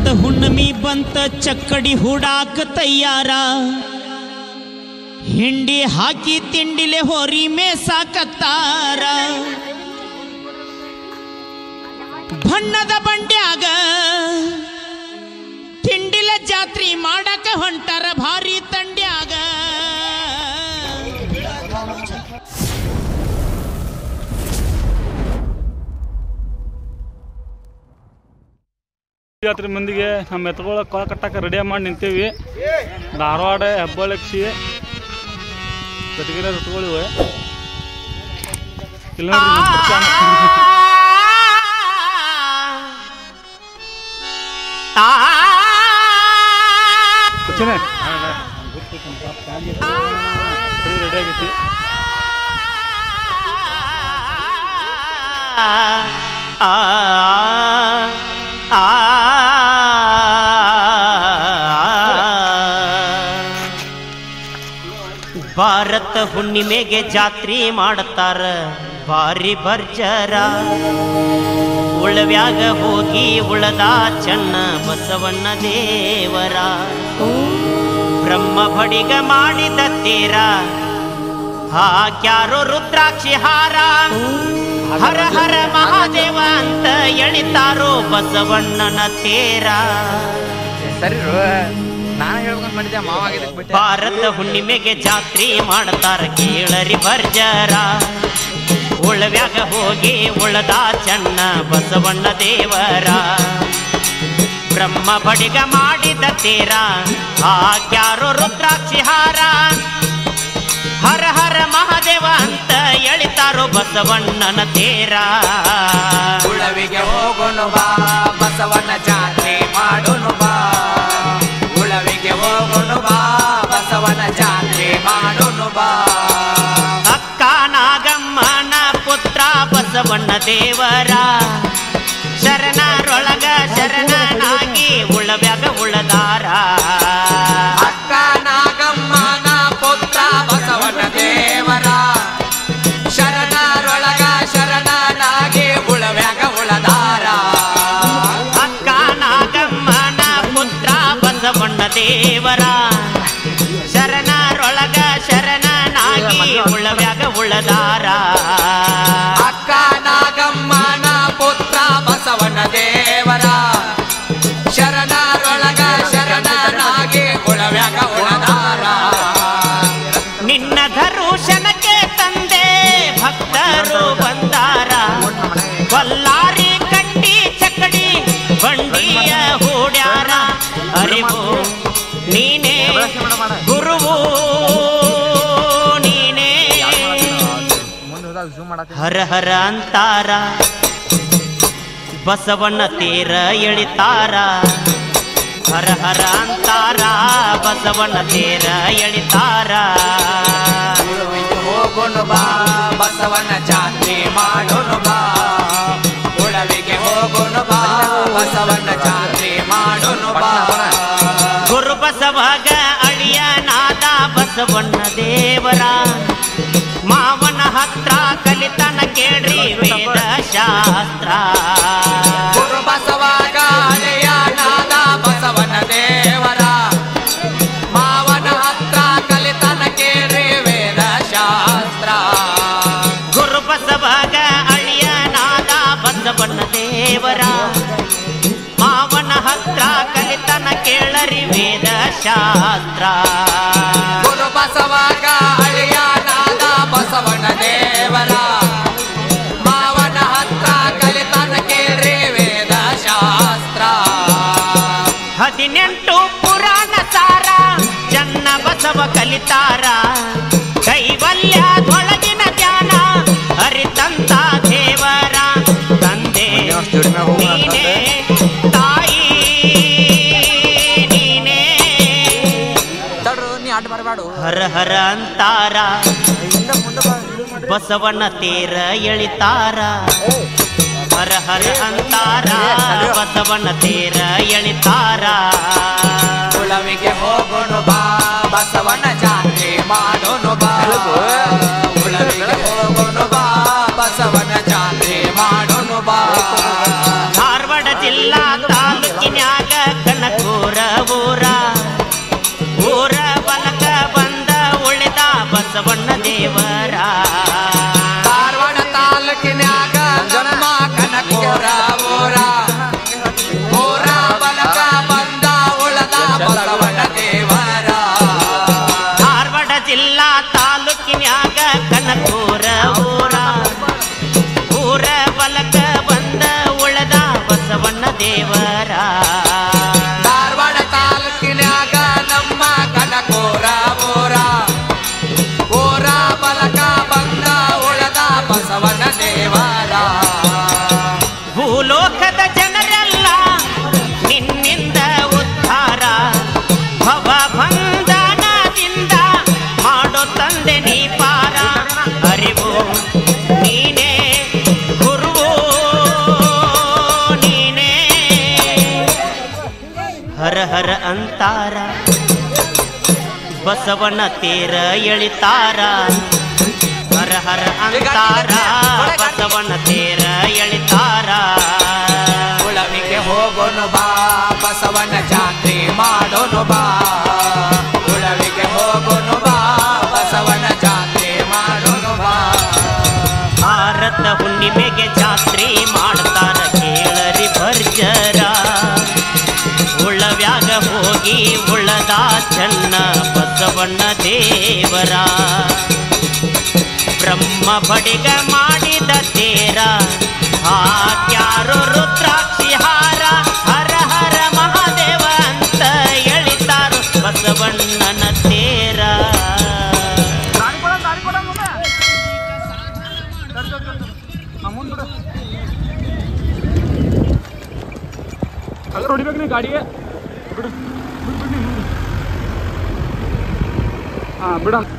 ಭಾರತ ಹುಣ್ಣಮಿ ಬಂತ ಚಕ್ಕಡಿ ಹೂಡಾಕ ತಯ್ಯಾರ ಹಿಂಡಿ ಹಾಕಿ ತಿಂಡಿಲೆ ಹೋರಿ ಮೇಸಾಕತ್ತಾರ ಬಣ್ಣದ ಬಂಡ್ಯಾಗ ತಿಂಡಿಲ ಜಾತ್ರಿ ಮಾಡಕ ಹೊಂಟಾರ ಭಾರಿ ತಂಡ್ಯಾಗ ಜಾತ್ರೆ ಮಂದಿಗೆ ನಮ್ಮ ಎತ್ಗಳ ಕೊಳ ಕಟ್ಟಕ್ಕೆ ರೆಡಿ ಮಾಡಿ ನಿಂತೀವಿ ಧಾರವಾಡ ಹೆಬ್ಬಾಳಕ್ಷಿ ಕಟಗಿರ ಎತ್ಗಳಿವೆ ಇಲ್ಲ ನೋಡ್ರಿ ನಮ್ಮ ಪರಿಚಯ ಮಾಡ್ತೀನಿ. ಪರಿಚಯನೇ? ಸರಿ ರೆಡಿ ಆಗೈತಿ ಭಾರತ ಹುಣ್ಣಿಮೆಗೆ ಜಾತ್ರೆ ಮಾಡ್ತಾರ ಭಾರಿ ಭರ್ಜರ ಉಳವ್ಯಾಗ ಹೋಗಿ ಉಳದ ಚನ್ನ ಬಸವಣ್ಣ ದೇವರ ಬ್ರಹ್ಮ ಬಡಿಗ ಮಾಡಿದ ತೀರ ಹಾಕ್ಯಾರೋ ರುದ್ರಾಕ್ಷಿ ಹಾರ ಹರ ಹರ ಮಹಾದೇವ ಅಂತ ಎಳಿತಾರೋ ಬಸವಣ್ಣನ ತೇರ ಸರಿ ನಾನು ಹೇಳ್ಕೊಂಡ್ ಮಾಡಿದ್ದೆ ಮಾವ ಇದಕ್ಕೆ ಬಿಟ್ಟೆ ಭಾರತ ಹುಣ್ಣಿಮೆಗೆ ಜಾತ್ರೆ ಮಾಡ್ತಾರ ಕೇಳರಿ ಭರ್ಜರ ಉಳವ್ಯಾಗ ಹೋಗಿ ಉಳದ ಚನ್ನ ಬಸವಣ್ಣ ದೇವರ ಬ್ರಹ್ಮ ಬಡಿಗ ಮಾಡಿದ ತೀರ ಹಾಕ್ಯಾರೋ ರುದ್ರಾಕ್ಷಿ ಹಾರ ಹರ ಹರ ಮಹಾದೇವ ಅಂತ ಎಳಿತಾರೋ ಬಸವಣ್ಣನ ತೇರ ಉಳವಿಗೆ ಹೋಗೋನು ಬಾ ಬಸವನ ಜಾತ್ರೆ ಮಾಡೋನು ಬಾ ಉಳವಿಗೆ ಹೋಗೋನು ಬಾ ಬಸವನ ಜಾತ್ರೆ ಮಾಡೋನು ಬಾ ಅಕ್ಕ ನಾಗಮ್ಮನ ಪುತ್ರ ಬಸವಣ್ಣ ದೇವರ ಶರಣರೊಳಗ ಶರಣನಾಗಿ ಉಳವ್ಯಾಗ ಉಳದಾರ ಅಕ್ಕ ನಾಗಮ್ಮನ ಪುತ್ರ ಬಸವನ ದೇವರ ಶರಣರೊಳಗ ಶರಣನಾಗಿ ಉಳವ್ಯಾಗ ಉಳದಾರ ಅಕ್ಕ ನಾಗಮ್ಮನ ಪುತ್ರ ಬಸವಣ್ಣ ದೇವರ ಶರಣರೊಳಗ ಶರಣನಾಗಿ ಉಳವ್ಯಾಗ ಉಳದಾರ ಅಕ್ಕ ನಾಗಮ್ಮನ ಪುತ್ರ ಬಸವನ ದೇವರ ಶರಣರೊಳಗ ಶರಣನಾಗಿ ಉಳವ್ಯಾಗ ಉಳದಾರ ನಿನ್ನ ದರುಶನಕ್ಕೆ ತಂದೆ ಭಕ್ತರು ಬಂದಾರ ಬಲ್ಲಾರಿ ಕಟ್ಟಿ ಚಕಡಿ ಬಂಡಿಯ ಹೂಡ್ಯಾರ ಅರಿವು ನೀನೇ ಗುರುವು ನೀನೇ ಹರ ಹರ ಅಂತಾರ ಬಸವಣ್ಣ ತೀರ ಎಳಿತಾರ ಹರ ಹರ ಅಂತಾರ ಬಸವಣ್ಣ ತೀರ ಎಳಿತಾರ ಉಳುವಿಗೆ ಹೋಗೋನು ಬಾ ಬಸವನ ಜಾತ್ರೆ ಮಾಡೋನು ಬಾ ಉಳವಿಗೆ ಹೋಗೋನು ಬಾ ಬಸವನ ಜಾತ್ರೆ ಮಾಡೋನು ಬಾ ಗುರು ಬಸವಗ ಅಳಿಯನಾದ ಬಸವಣ್ಣ ದೇವರ ಮಾವನ ಹತ್ರ ಕಲಿತನ ಕೇಳ್ರಿ ವೇದ ಶಾಸ್ತ್ರ ಗುರು ಬಸವಾಗ ಹಳೆಯನಾದ ಬಸವನ ದೇವರ ಮಾವನ ಹತ್ರ ಕಲಿತನ ಕೇಳಿ ವೇದ ಶಾಸ್ತ್ರ ಗುರು ಬಸವಗ ಅಳಿಯನಾದ ಬಸವಣ್ಣ ದೇವರ ಮಾವನ ಹತ್ರ ಕಲಿತನ ಕೇಳರಿ ವೇದ ಶಾಸ್ತ್ರ ಗುರು ಬಸವಾಗ ಹಳೆಯನಾದ ಬಸವನ ದೇವರ ಮಾವನ ಹತ್ರ ಕಲಿತನ ಕೇಳಿ ವೇದ ಶಾಸ್ತ್ರ ಹದಿನೆಂಟು ಪುರಾಣ ಸಾರ ಚನ್ನ ಬಸವ ಕಲಿತಾರ ಕೈವಲ್ಯದೊಳಗಿನ ಧ್ಯಾನ ಅರಿತಂತ ದೇವರ ತಂದೆ ನೀನೇ ತಾಯಿ ನೀನೇ ತಡ್ರು ನೀ ಅಡ್ಡ ಬರಬೇಡು ಹರ ಹರ ಅಂತಾರ ಬಸವಣ್ಣ ತೇರ ಎಳಿತಾರ ಹರ ಹರ ಅಂತಾರ ಬಸವಣ್ಣ ತೇರ ಎಳಿತಾರ ಉಳವಿಗೆ ಹೋಗೋನು ಬಾ ಬಸವನ ಜಾತ್ರೆ ಮಾಡೋನು ಬಾ ಉಳವಿಗೆ ಹೋಗೋನು ಬಾ ಬಸವನ ಜಾತ್ರೆ ಮಾಡೋನು ಬಾ ಧಾರವಾಡ ಜಿಲ್ಲಾ ತಾಲೂಕಿನ್ಯಾಗ ಮಹಾದೇವರ ಧಾರವಾಡ ತಾಲೂಕಿನ್ಯಾಗ ನಮ್ಮ ಕನಕೋರ ಬೋರ ಗೋರ ಬಲಕ ಬಂದ ಉಳದ ಬಸವನ ದೇವರ ಭೂಲೋಕದ ಜನರೆಲ್ಲ ನಿನ್ನಿಂದ ಉದ್ಧಾರ ಭವ ಬಂಧನದಿಂದ ಮಾಡೋ ತಂದೆ ನೀ ಪಾರ ಅರಿವು ನೀನೇ ಗುರುವು ನೀನೇ ಹರ ಹರ ಅಂತಾರ ಬಸವನ ತೇರ ಎಳಿತಾರ ಹರ ಹರ ಅಂತಾರ ಬಸವನ ತೇರ ಎಳಿತಾರ ಉಳವಿಗೆ ಹೋಗೋನು ಬಾ ಬಸವನ ಜಾತ್ರೆ ಮಾಡೋನು ಬಾ ಉಳವಿಗೆ ಹೋಗೋನು ಬಾ ಬಸವನ ಜಾತ್ರೆ ಮಾಡೋನು ಬಾ ಭಾರತ ಹುಣ್ಣಿಮೆಗೆ ಜಾತ್ರೆ ಮಾಡ್ತಾರ ಕೇಳರಿ ಭರ್ಜರ ಉಳವ್ಯಾಗ ಹೋಗಿ ಉಳದ ಚೆನ್ನ ಬಸವಣ್ಣ ದೇವರ ಬ್ರಹ್ಮ ಬಡಿಗ ಮಾಡಿದ ತೇರ ಹಾಕ್ಯಾರು ರುದ್ರಾಕ್ಷಿ ಹಾರ ಹರ ಹರ ಮಹಾದೇವ ಅಂತ ಎಳಿತಾರು ಬಸವಣ್ಣನ ತೇರ ಕಲರ್ ಹೊಡಿಬೇಕು ನೀ ಗಾಡಿಗೆ ಬಿಡು ಬಿಡು ಬಿಡು ನೀನು. ಹಾ ಬಿಡ